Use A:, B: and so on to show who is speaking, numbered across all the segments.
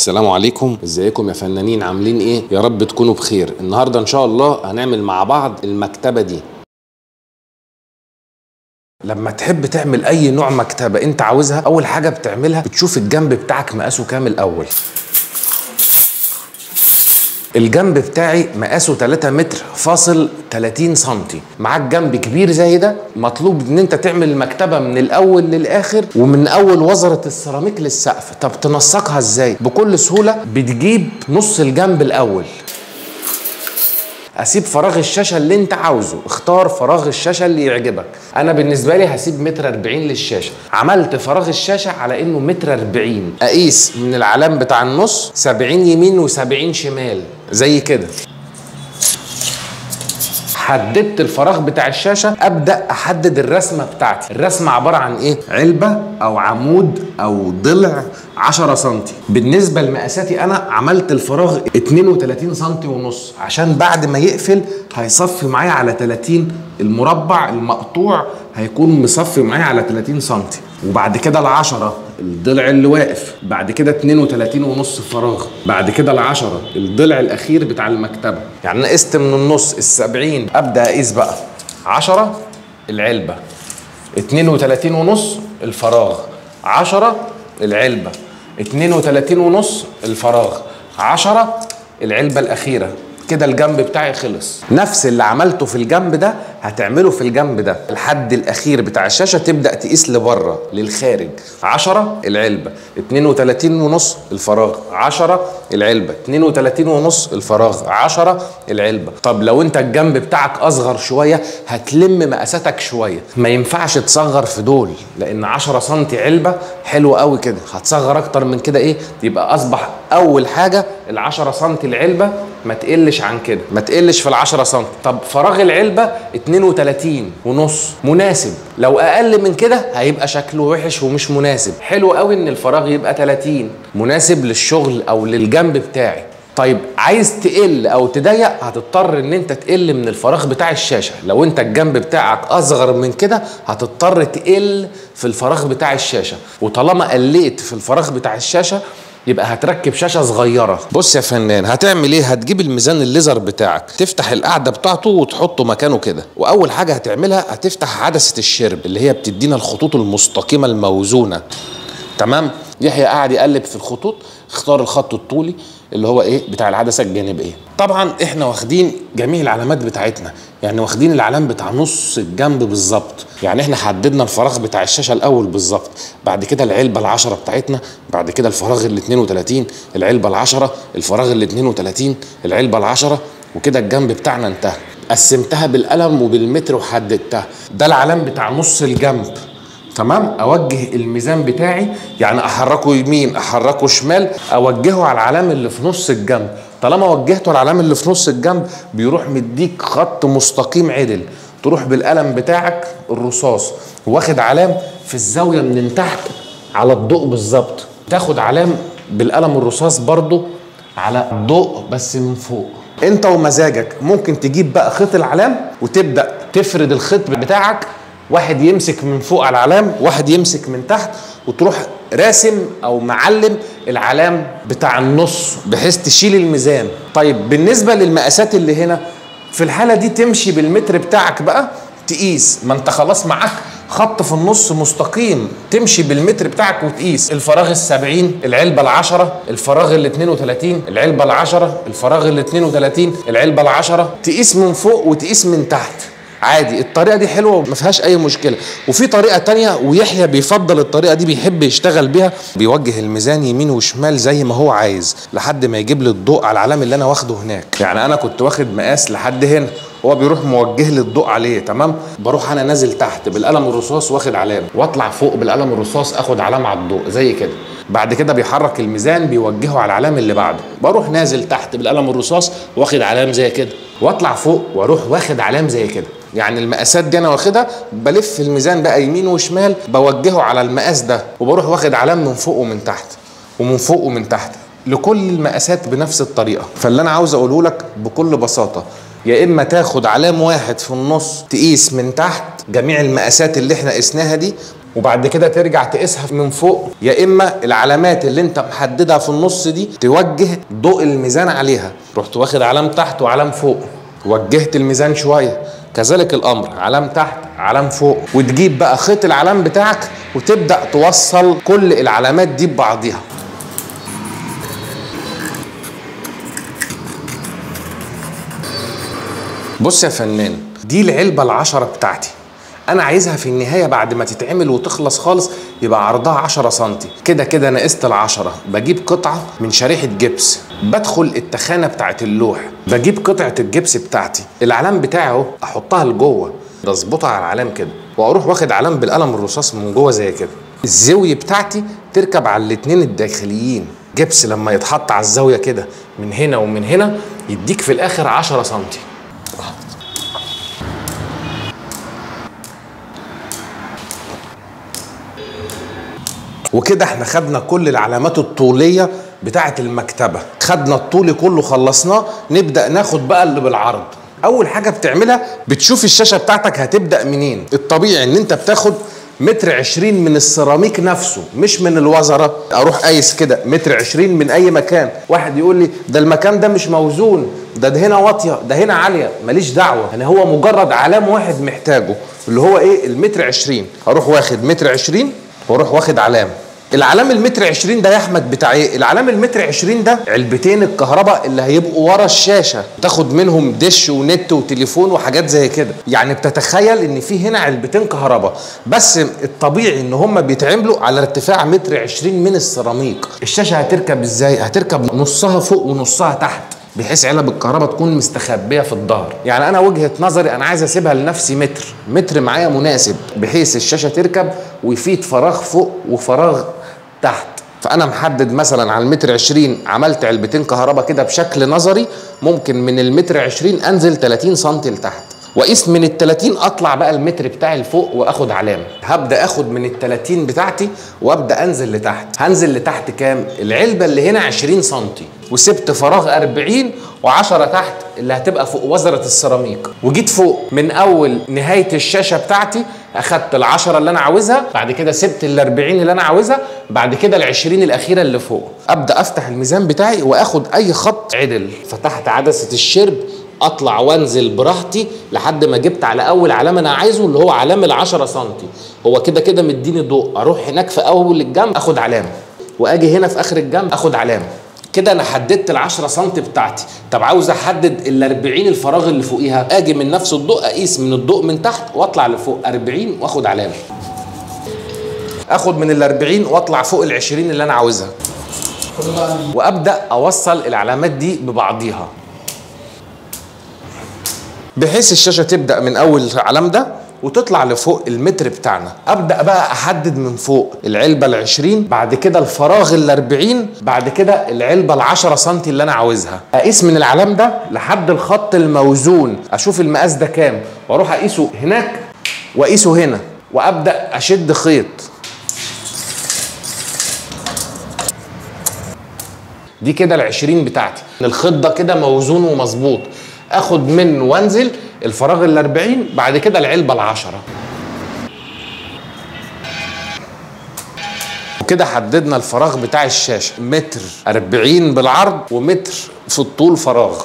A: السلام عليكم ازيكم يا فنانين عاملين ايه يا رب تكونوا بخير النهارده ان شاء الله هنعمل مع بعض المكتبه دي لما تحب تعمل اي نوع مكتبه انت عاوزها اول حاجه بتعملها بتشوف الجنب بتاعك مقاسه كام الاول الجنب بتاعي مقاسه 3 متر فاصل 30 سنتي معاك جنب كبير زي ده مطلوب ان انت تعمل المكتبه من الاول للاخر ومن اول وزره السيراميك للسقف طب تنسقها ازاي بكل سهوله بتجيب نص الجنب الاول اسيب فراغ الشاشه اللي انت عاوزه اختار فراغ الشاشه اللي يعجبك انا بالنسبه لي هسيب متر 40 للشاشه عملت فراغ الشاشه على انه متر 40 اقيس من العلام بتاع النص 70 يمين و70 شمال زي كده حددت الفراغ بتاع الشاشه ابدا احدد الرسمه بتاعتي الرسمه عباره عن ايه علبه او عمود او ضلع 10 سم بالنسبه لمقاساتي انا عملت الفراغ 32 سم ونص عشان بعد ما يقفل هيصفي معايا على 30 المربع المقطوع هيكون مصفي معايا على 30 سم وبعد كده العشرة الضلع اللي واقف بعد كده 32 ونص فراغ بعد كده العشرة الضلع الأخير بتاع المكتبة يعني أنا قست من النص السبعين أبدأ أقيس بقى 10 العلبة 32 ونص الفراغ 10 العلبة 32 ونص الفراغ 10 العلبة الأخيرة كده الجنب بتاعي خلص نفس اللي عملته في الجنب ده هتعمله في الجنب ده الحد الاخير بتاع الشاشه تبدا تقيس لبره للخارج 10 العلبه 32 ونص الفراغ 10 العلبه 32 ونص الفراغ 10 العلبه طب لو انت الجنب بتاعك اصغر شويه هتلم مقاساتك شويه ما ينفعش تصغر في دول لان 10 سم علبه حلو قوي كده هتصغر اكتر من كده ايه يبقى اصبح اول حاجه ال 10 سم العلبه ما تقلش عن كده ما تقلش في ال 10 سم طب فراغ العلبه 32 ونص مناسب لو اقل من كده هيبقى شكله وحش ومش مناسب حلو قوي ان الفراغ يبقى 30 مناسب للشغل او للجنب بتاعي طيب عايز تقل او تضيق هتضطر ان انت تقل من الفراغ بتاع الشاشه لو انت الجنب بتاعك اصغر من كده هتضطر تقل في الفراغ بتاع الشاشه وطالما قليت في الفراغ بتاع الشاشه يبقى هتركب شاشه صغيره بص يا فنان هتعمل ايه هتجيب الميزان الليزر بتاعك تفتح القاعده بتاعته وتحطه مكانه كده واول حاجه هتعملها هتفتح عدسه الشرب اللي هي بتدينا الخطوط المستقيمه الموزونه تمام يحيى قاعد يقلب في الخطوط اختار الخط الطولي اللي هو ايه بتاع العدسه الجانبيه طبعا احنا واخدين جميع العلامات بتاعتنا يعني واخدين العلام بتاع نص الجنب بالظبط يعني احنا حددنا الفراغ بتاع الشاشه الاول بالظبط بعد كده العلبه العشرة بتاعتنا بعد كده الفراغ ال 32 العلبه العشرة الفراغ ال 32 العلبه العشرة وكده الجنب بتاعنا انتهى قسمتها بالقلم وبالمتر وحددتها ده العلام بتاع نص الجنب تمام اوجه الميزان بتاعي يعني احركه يمين احركه شمال اوجهه على العلام اللي في نص الجنب طالما وجهته على العلام اللي في نص الجنب بيروح مديك خط مستقيم عدل تروح بالقلم بتاعك الرصاص واخد علام في الزاويه من تحت على الضوء بالظبط تاخد علام بالقلم الرصاص برضو على الضوء بس من فوق انت ومزاجك ممكن تجيب بقى خيط العلام وتبدا تفرد الخيط بتاعك واحد يمسك من فوق على العلام واحد يمسك من تحت وتروح راسم او معلم العلام بتاع النص بحيث تشيل الميزان طيب بالنسبه للمقاسات اللي هنا في الحاله دي تمشي بالمتر بتاعك بقى تقيس ما انت خلاص معاك خط في النص مستقيم تمشي بالمتر بتاعك وتقيس الفراغ السبعين العلبة العشرة الفراغ ال 32 العلبة العشرة الفراغ ال 32 العلبة العشرة تقيس من فوق وتقيس من تحت عادي الطريقه دي حلوه وما فيهاش اي مشكله وفي طريقه تانية ويحيى بيفضل الطريقه دي بيحب يشتغل بيها بيوجه الميزان يمين وشمال زي ما هو عايز لحد ما يجيب لي الضوء على العلام اللي انا واخده هناك يعني انا كنت واخد مقاس لحد هنا هو بيروح موجه لي الضوء عليه تمام بروح انا نازل تحت بالقلم الرصاص واخد علامه واطلع فوق بالقلم الرصاص اخد علامه على الضوء زي كده بعد كده بيحرك الميزان بيوجهه على العلام اللي بعده بروح نازل تحت بالقلم الرصاص واخد علام زي كده واطلع فوق واروح واخد علام زي كده يعني المقاسات دي انا واخدها بلف الميزان بقى يمين وشمال بوجهه على المقاس ده وبروح واخد علام من فوق ومن تحت ومن فوق ومن تحت لكل المقاسات بنفس الطريقه فاللي انا عاوز اقوله لك بكل بساطه يا اما تاخد علام واحد في النص تقيس من تحت جميع المقاسات اللي احنا قسناها دي وبعد كده ترجع تقيسها من فوق يا اما العلامات اللي انت محددها في النص دي توجه ضوء الميزان عليها رحت واخد علام تحت وعلام فوق وجهت الميزان شويه كذلك الامر علام تحت علام فوق وتجيب بقى خيط العلام بتاعك وتبدا توصل كل العلامات دي ببعضيها بص يا فنان دي العلبة العشرة بتاعتي أنا عايزها في النهاية بعد ما تتعمل وتخلص خالص يبقى عرضها 10 سنتي كده كده أنا قست العشرة بجيب قطعة من شريحة جبس بدخل التخانة بتاعت اللوح بجيب قطعة الجبس بتاعتي العلام بتاعي اهو أحطها لجوه بظبطها على العلام كده وأروح واخد علام بالقلم الرصاص من جوه زي كده الزاوية بتاعتي تركب على الاتنين الداخليين جبس لما يتحط على الزاوية كده من هنا ومن هنا يديك في الآخر 10 سنتي وكده احنا خدنا كل العلامات الطولية بتاعة المكتبة خدنا الطولي كله خلصناه نبدأ ناخد بقى اللي بالعرض أول حاجة بتعملها بتشوف الشاشة بتاعتك هتبدأ منين الطبيعي ان انت بتاخد متر عشرين من السيراميك نفسه مش من الوزرة اروح قايس كده متر عشرين من اي مكان واحد يقول لي ده المكان ده مش موزون ده, ده هنا واطية ده هنا عالية ماليش دعوة يعني هو مجرد علام واحد محتاجه اللي هو ايه المتر عشرين اروح واخد متر عشرين واروح واخد علام العلام المتر 20 ده يا احمد بتاع ايه؟ العلام المتر 20 ده علبتين الكهرباء اللي هيبقوا ورا الشاشه تاخد منهم دش ونت وتليفون وحاجات زي كده يعني بتتخيل ان في هنا علبتين كهرباء بس الطبيعي ان هم بيتعملوا على ارتفاع متر 20 من السيراميك الشاشه هتركب ازاي؟ هتركب نصها فوق ونصها تحت بحيث علب الكهرباء تكون مستخبيه في الظهر يعني انا وجهه نظري انا عايز اسيبها لنفسي متر متر معايا مناسب بحيث الشاشه تركب ويفيد فراغ فوق وفراغ تحت فانا محدد مثلا على المتر 20 عملت علبتين كهرباء كده بشكل نظري ممكن من المتر 20 انزل 30 سم لتحت واقيس من ال 30 اطلع بقى المتر بتاعي لفوق واخد علامه هبدا اخد من ال 30 بتاعتي وابدا انزل لتحت هنزل لتحت كام العلبه اللي هنا 20 سم وسبت فراغ 40 و10 تحت اللي هتبقى فوق وزره السيراميك وجيت فوق من اول نهايه الشاشه بتاعتي اخدت ال10 اللي انا عاوزها بعد كده سبت ال40 اللي انا عاوزها بعد كده ال20 الاخيره اللي فوق ابدا افتح الميزان بتاعي واخد اي خط عدل فتحت عدسه الشرب اطلع وانزل براحتي لحد ما جبت على اول علامه انا عايزه اللي هو علامه ال10 سم هو كده كده مديني ضوء اروح هناك في اول الجنب اخد علامه واجي هنا في اخر الجنب اخد علامه كده انا حددت ال 10 سم بتاعتي طب عاوز احدد ال 40 الفراغ اللي فوقيها اجي من نفس الضوء اقيس من الضوء من تحت واطلع لفوق 40 واخد علامه اخد من ال 40 واطلع فوق ال 20 اللي انا عاوزها وابدا اوصل العلامات دي ببعضيها بحيث الشاشه تبدا من اول علام ده وتطلع لفوق المتر بتاعنا ابدا بقى احدد من فوق العلبه ال 20 بعد كده الفراغ ال 40 بعد كده العلبه ال 10 سم اللي انا عاوزها اقيس من العلام ده لحد الخط الموزون اشوف المقاس ده كام واروح اقيسه هناك واقيسه هنا وابدا اشد خيط دي كده ال 20 بتاعتي الخيط ده كده موزون ومظبوط اخد منه وانزل الفراغ ال 40 بعد كده العلبه ال 10 وكده حددنا الفراغ بتاع الشاشه متر 40 بالعرض ومتر في الطول فراغ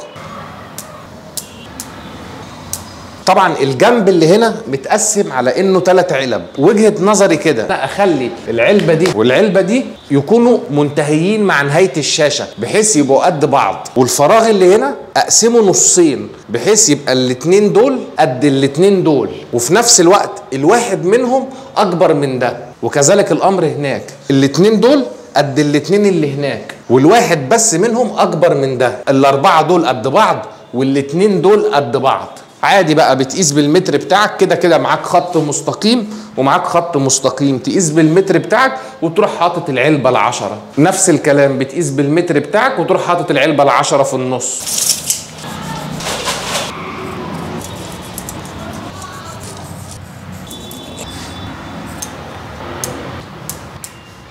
A: طبعا الجنب اللي هنا متقسم على انه ثلاث علب وجهه نظري كده انا اخلي العلبه دي والعلبه دي يكونوا منتهيين مع نهايه الشاشه بحيث يبقوا قد بعض والفراغ اللي هنا اقسمه نصين بحيث يبقى الاتنين دول قد الاتنين دول وفي نفس الوقت الواحد منهم اكبر من ده وكذلك الامر هناك الاتنين دول قد الاتنين اللي هناك والواحد بس منهم اكبر من ده الاربعه دول قد بعض والاتنين دول قد بعض عادي بقى بتقيس بالمتر بتاعك كده كده معاك خط مستقيم ومعاك خط مستقيم تقيس بالمتر بتاعك وتروح حاطط العلبة العشرة نفس الكلام بتقيس بالمتر بتاعك وتروح حاطط العلبة العشرة في النص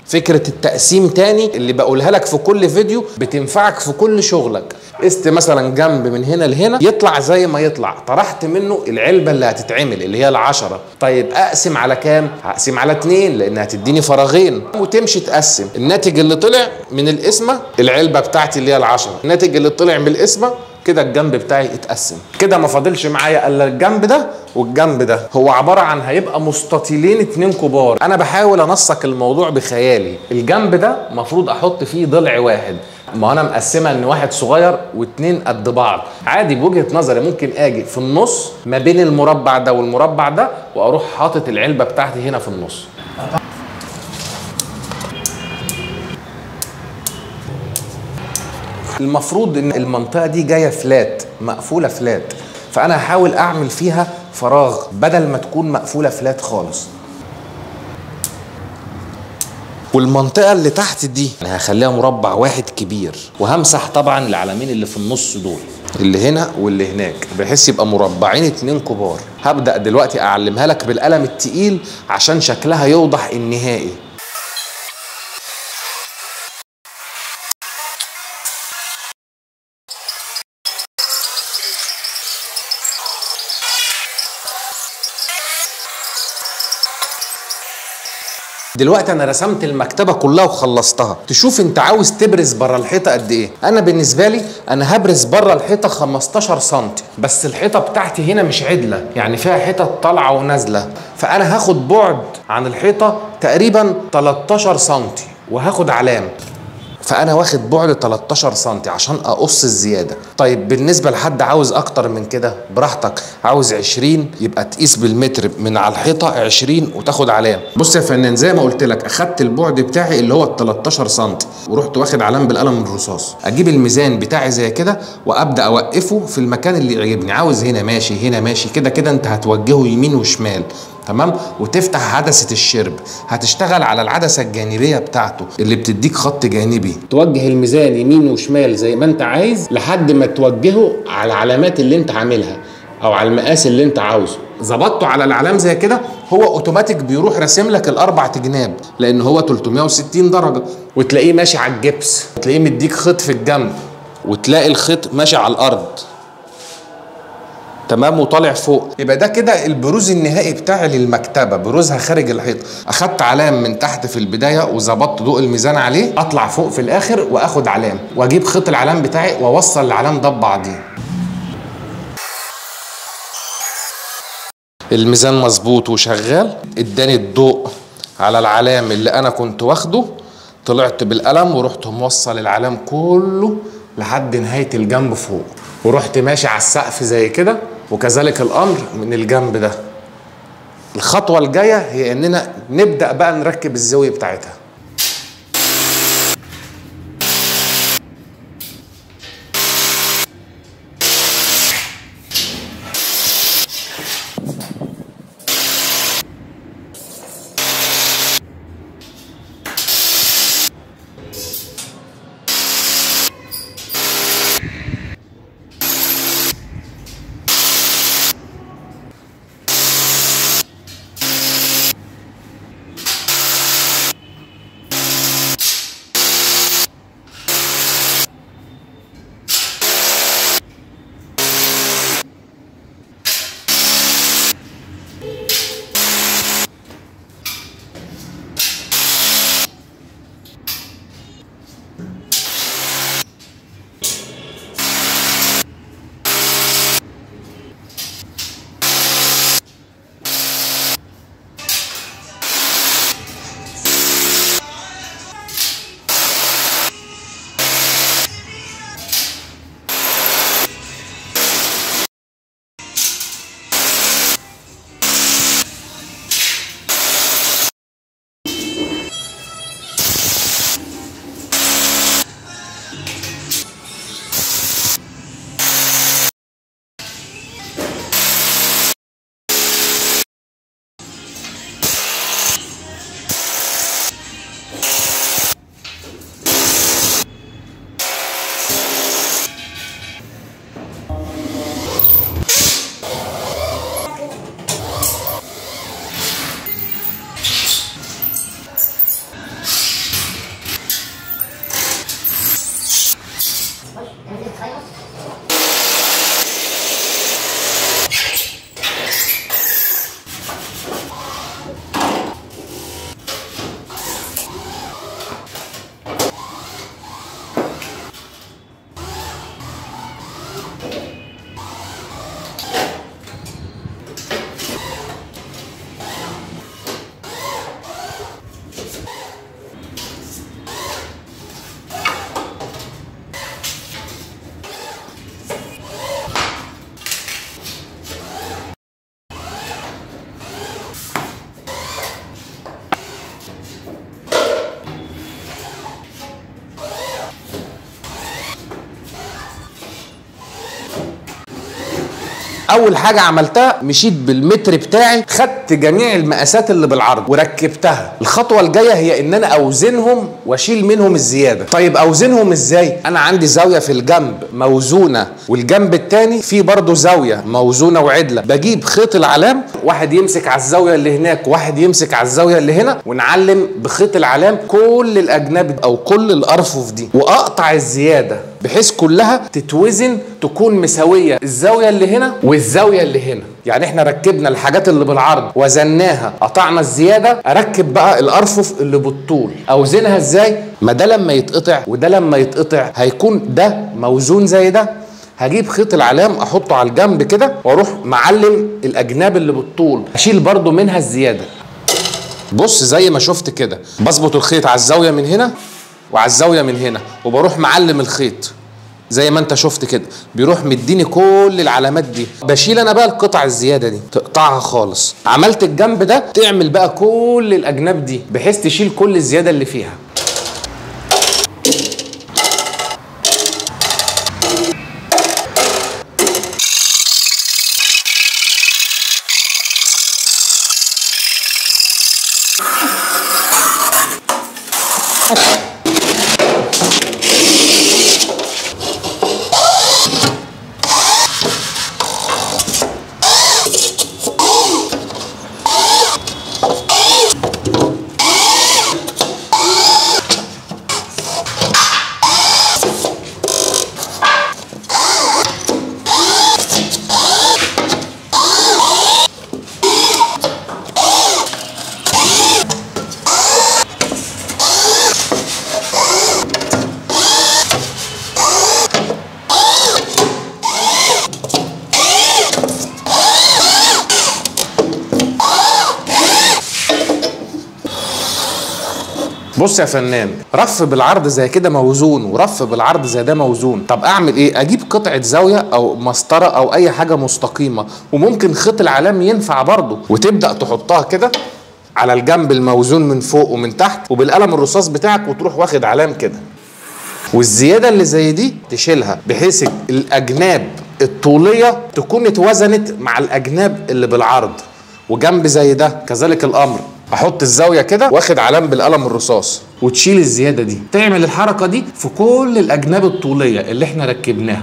A: فكره التقسيم تاني اللي بقولها لك في كل فيديو بتنفعك في كل شغلك قست مثلا جنب من هنا لهنا يطلع زي ما يطلع طرحت منه العلبه اللي هتتعمل اللي هي العشرة طيب اقسم على كام هقسم على اتنين لان هتديني فراغين وتمشي تقسم الناتج اللي طلع من القسمه العلبه بتاعتي اللي هي العشرة الناتج اللي طلع من القسمه كده الجنب بتاعي اتقسم كده ما فاضلش معايا الا الجنب ده والجنب ده هو عباره عن هيبقى مستطيلين اتنين كبار انا بحاول انسق الموضوع بخيالي الجنب ده مفروض احط فيه ضلع واحد ما انا مقسمه ان واحد صغير واتنين قد بعض عادي بوجهه نظري ممكن اجي في النص ما بين المربع ده والمربع ده واروح حاطط العلبه بتاعتي هنا في النص المفروض ان المنطقه دي جايه فلات مقفوله فلات فانا هحاول اعمل فيها فراغ بدل ما تكون مقفوله فلات خالص والمنطقه اللي تحت دي انا هخليها مربع واحد كبير وهمسح طبعا العلامين اللي في النص دول اللي هنا واللي هناك بحيث يبقى مربعين اتنين كبار هبدا دلوقتي اعلمها لك بالقلم التقيل عشان شكلها يوضح النهائي دلوقتي انا رسمت المكتبه كلها وخلصتها تشوف انت عاوز تبرز بره الحيطه قد ايه انا بالنسبه لي انا هبرز بره الحيطه 15 سم بس الحيطه بتاعتي هنا مش عدله يعني فيها حتت طالعه ونازله فانا هاخد بعد عن الحيطه تقريبا 13 سم وهاخد علامه فانا واخد بعد 13 سم عشان اقص الزياده طيب بالنسبه لحد عاوز اكتر من كده براحتك عاوز 20 يبقى تقيس بالمتر من على الحيطه 20 وتاخد علامه بص يا فنان زي ما قلت لك اخدت البعد بتاعي اللي هو ال 13 سم ورحت واخد علامه بالقلم الرصاص اجيب الميزان بتاعي زي كده وابدا اوقفه في المكان اللي يعجبني عاوز هنا ماشي هنا ماشي كده كده انت هتوجهه يمين وشمال تمام وتفتح عدسة الشرب هتشتغل على العدسة الجانبية بتاعته اللي بتديك خط جانبي توجه الميزان يمين وشمال زي ما انت عايز لحد ما توجهه على العلامات اللي انت عاملها او على المقاس اللي انت عاوزه ظبطته على العلام زي كده هو اوتوماتيك بيروح راسم لك الاربع جناب لان هو 360 درجه وتلاقيه ماشي على الجبس تلاقيه مديك خيط في الجنب وتلاقي الخيط ماشي على الارض تمام وطالع فوق يبقى ده كده البروز النهائي بتاعي للمكتبه بروزها خارج الحيط اخدت علام من تحت في البدايه وظبطت ضوء الميزان عليه اطلع فوق في الاخر واخد علام واجيب خيط العلام بتاعي واوصل العلام ده ببعضيه الميزان مظبوط وشغال اداني الضوء على العلام اللي انا كنت واخده طلعت بالقلم ورحت موصل العلام كله لحد نهايه الجنب فوق ورحت ماشي على السقف زي كده وكذلك الامر من الجنب ده الخطوه الجايه هي اننا نبدا بقى نركب الزاويه بتاعتها اول حاجه عملتها مشيت بالمتر بتاعي خدت جميع المقاسات اللي بالعرض وركبتها الخطوه الجايه هي ان انا اوزنهم واشيل منهم الزياده طيب اوزنهم ازاي انا عندي زاويه في الجنب موزونه والجنب التاني فيه برضه زاويه موزونه وعدله بجيب خيط العلام واحد يمسك على الزاويه اللي هناك واحد يمسك على الزاويه اللي هنا ونعلم بخيط العلام كل الاجناب او كل الارفف دي واقطع الزياده بحيث كلها تتوزن تكون مساويه الزاويه اللي هنا والزاويه اللي هنا يعني احنا ركبنا الحاجات اللي بالعرض وزناها قطعنا الزياده اركب بقى الارفف اللي بالطول اوزنها ازاي ما ده لما يتقطع وده لما يتقطع هيكون ده موزون زي ده هجيب خيط العلام احطه على الجنب كده واروح معلم الاجناب اللي بالطول اشيل برضو منها الزياده بص زي ما شفت كده بظبط الخيط على الزاويه من هنا وعلى الزاويه من هنا وبروح معلم الخيط زي ما انت شفت كده بيروح مديني كل العلامات دي بشيل انا بقى القطع الزياده دي تقطعها خالص عملت الجنب ده تعمل بقى كل الاجناب دي بحيث تشيل كل الزياده اللي فيها بص يا فنان رف بالعرض زي كده موزون ورف بالعرض زي ده موزون طب اعمل ايه اجيب قطعه زاويه او مسطره او اي حاجه مستقيمه وممكن خيط العلام ينفع برضه وتبدا تحطها كده على الجنب الموزون من فوق ومن تحت وبالقلم الرصاص بتاعك وتروح واخد علام كده والزياده اللي زي دي تشيلها بحيث الاجناب الطوليه تكون اتوزنت مع الاجناب اللي بالعرض وجنب زي ده كذلك الامر احط الزاويه كده واخد علام بالقلم الرصاص وتشيل الزياده دي تعمل الحركه دي في كل الاجناب الطوليه اللي احنا ركبناها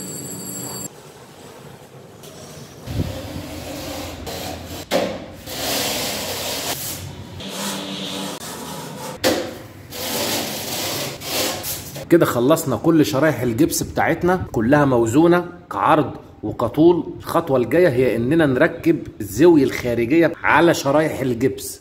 A: كده خلصنا كل شرايح الجبس بتاعتنا كلها موزونه كعرض وكطول الخطوه الجايه هي اننا نركب الزاويه الخارجيه على شرايح الجبس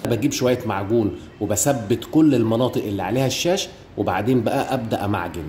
B: بجيب شويه معجون وبثبت كل المناطق اللي عليها الشاش وبعدين بقى ابدا امعجن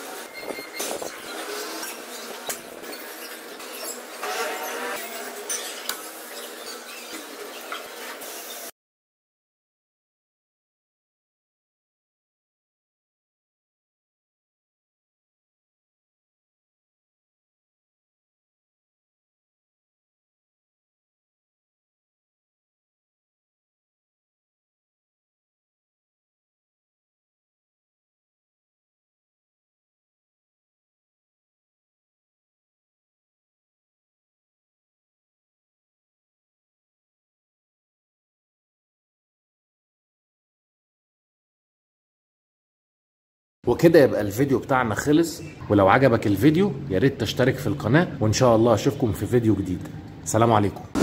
B: وكده يبقى الفيديو بتاعنا خلص ولو عجبك الفيديو يا ريت تشترك في القناة وان شاء الله اشوفكم في فيديو جديد سلام عليكم